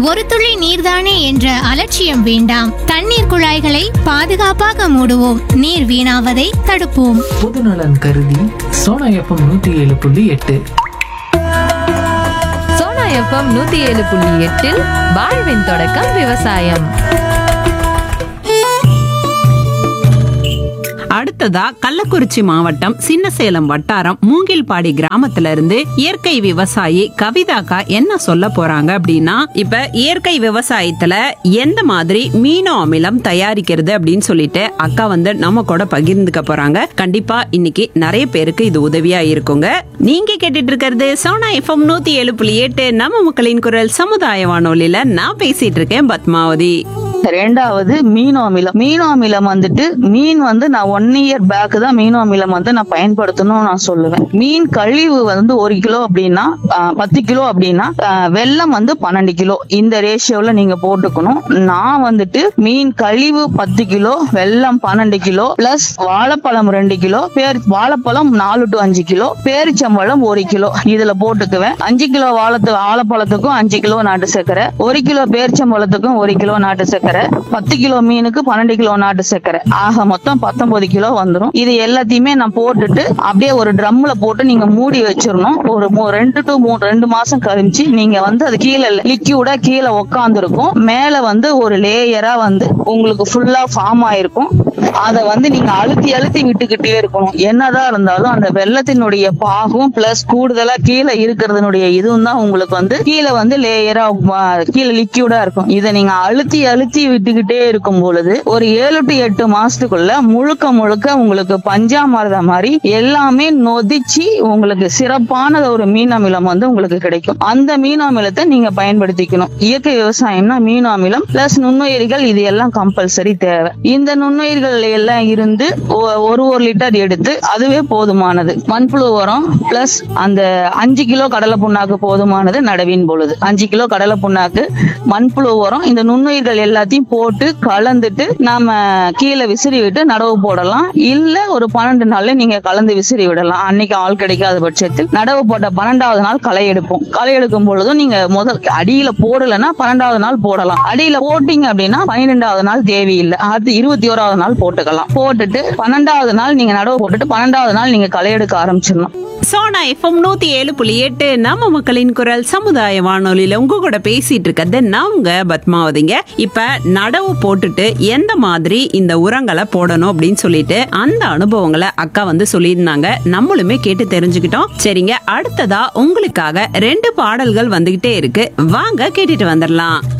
ஒரு துளி நீர்தானே என்ற அலட்சியம் வேண்டாம் தண்ணீர் குழாய்களை பாதுகாப்பாக மூடுவோம் நீர் வீணாவதை தடுப்போம் பொதுநலன் கருதி சோனா எஃப்எம் நூத்தி ஏழு புள்ளி எட்டு சோனா எஃப்எம் நூத்தி ஏழு புள்ளி எட்டில் வாழ்வின் தொடக்கம் விவசாயம் அடுத்ததா கள்ளக்குறிச்சி மாவட்டம் சின்னசேலம் வட்டாரம் மூங்கில்பாடி கிராமத்துல இருந்து இயற்கை விவசாயி கவிதாக்கா என்ன சொல்ல போறாங்க அப்படின்னா இப்ப இயற்கை விவசாயத்துல எந்த மாதிரி மீனோ அமிலம் தயாரிக்கிறது அப்படின்னு சொல்லிட்டு அக்கா வந்து நம்ம கூட பகிர்ந்துக்க போறாங்க கண்டிப்பா இன்னைக்கு நிறைய பேருக்கு இது உதவியா இருக்குங்க நீங்க கேட்டுட்டு இருக்கிறது சோனா எஃப்எம் நூத்தி ஏழு புள்ளி எட்டு நம்ம மக்களின் குரல் சமுதாய வானொலியில நான் பேசிட்டு இருக்கேன் பத்மாவதி ரெண்டாவது மீனோ அமிலம் மீனோ அமிலம் வந்துட்டு மீன் வந்து நான் ஒன் இயர் பேக் தான் மீனோ அமிலம் வந்து நான் பயன்படுத்தணும் நான் சொல்லுவேன் மீன் கழிவு வந்து ஒரு கிலோ அப்படின்னா ஆஹ், பத்து கிலோ அப்படின்னா ஆஹ், வெல்லம் வந்து பன்னெண்டு கிலோ இந்த ரேஷியோல நீங்க போட்டுக்கணும் நான் வந்துட்டு மீன் கழிவு பத்து கிலோ வெல்லம் பன்னெண்டு கிலோ பிளஸ் வாழைப்பழம் ரெண்டு கிலோ பேர் வாழைப்பழம் நாலு டு அஞ்சு கிலோ பேரிச்சம்பழம் ஒரு கிலோ இதுல போட்டுக்குவேன் அஞ்சு கிலோ வாழைத்து வாழைப்பழத்துக்கும் அஞ்சு கிலோ நாட்டு சர்க்கரை ஒரு கிலோ பேரிச்சம்பழத்துக்கும் ஒரு கிலோ நாட்டு சர்க்கரை பத்து கிலோ மீனுக்கு பன்னெண்டு கிலோ நாட்டு சர்க்கரை ஆக மொத்தம் பத்தொன்பது கிலோ வந்துடும் இது எல்லாத்தையுமே நான் போட்டுட்டு அப்படியே ஒரு ட்ரம்ல போட்டு நீங்க மூடி வச்சிடணும் ஒரு மூ- ரெண்டு டு மூணு ரெண்டு மாசம் கழிச்சு நீங்க வந்து அது கீழே லிக்யூடா கீழே உக்காந்துருக்கும் மேல வந்து ஒரு லேயரா வந்து உங்களுக்கு ஃபுல்லா ஃபார்ம் ஆயிருக்கும் அதை வந்து நீங்க அழுத்தி அழுத்தி விட்டுக்கிட்டே இருக்கணும் என்னதான் இருந்தாலும் அந்த வெள்ளத்தினுடைய பாகும் பிளஸ் கூடுதலா கீழே இருக்கிறதுனுடைய இதுவும் தான் உங்களுக்கு வந்து கீழே வந்து லேயரா கீழே லிக்யூடா இருக்கும் இதை நீங்க அழுத்தி அழுத்தி விட்டுக்கிட்டே இருக்கும் பொழுது ஒரு ஏழு டு எட்டு மாசத்துக்குள்ள முழுக்க முழுக்க உங்களுக்கு பஞ்சாமிரதம் மாதிரி எல்லாமே நொதிச்சு உங்களுக்கு சிறப்பான ஒரு மீன் அமிலம் வந்து உங்களுக்கு கிடைக்கும் அந்த மீன் அமிலத்தை நீங்க பயன்படுத்திக்கணும் இயற்கை விவசாயம்னா மீன் அமிலம் பிளஸ் நுண்ணுயிரிகள் இது எல்லாம் கம்பல்சரி தேவை இந்த நுண்ணுயிர்கள் எல்லாம் இருந்து ஒ- ஒரு ஒரு லிட்டர் எடுத்து அதுவே போதுமானது மண்புழு உரம் பிளஸ் அந்த அஞ்சு கிலோ கடலை புண்ணாக்கு போதுமானது நடவின் பொழுது அஞ்சு கிலோ கடலை புண்ணாக்கு மண்புழு உரம் இந்த நுண்ணுயிர்கள் எல்லாத்தையும் போட்டு கலந்துட்டு நாம கீழே விசிறி விட்டு நடவு போடலாம் இல்ல ஒரு பன்னெண்டு நாள்ல நீங்க கலந்து விசிறி விடலாம் அன்னைக்கு ஆள் கிடைக்காத பட்சத்தில் நடவு போட்ட பன்னெண்டாவது நாள் களை எடுப்போம் களை எடுக்கும் பொழுதும் நீங்க முதல் அடியில போடலைன்னா பன்னெண்டாவது நாள் போடலாம் அடியில போட்டீங்க அப்படின்னா பன்னிரெண்டாவது நாள் தேவையில்லை அடுத்து இருபத்தி ஓராவது நாள் போட்டுக்கலாம் போட்டுட்டு பன்னெண்டாவது நாள் நீங்க நடவு போட்டுட்டு பன்னெண்டாவது நாள் நீங்க களை எடுக்க ஆரம்பிச்சிடணும் சோனா எஃப்எம் நூத்தி ஏழு புள்ளி எட்டு நம்ம மக்களின் குரல் சமுதாய வானொலியில உங்க கூட பேசிட்டு இருக்கிறது நான் உங்க பத்மாவதிங்க இப்ப நடவு போட்டுட்டு எந்த மாதிரி இந்த உரங்களை போடணும் அப்படின்னு சொல்லிட்டு அந்த அனுபவங்களை அக்கா வந்து சொல்லியிருந்தாங்க நம்மளுமே கேட்டு தெரிஞ்சுக்கிட்டோம் சரிங்க அடுத்ததா உங்களுக்காக ரெண்டு பாடல்கள் வந்துகிட்டே இருக்கு வாங்க கேட்டுட்டு வந்துடலாம்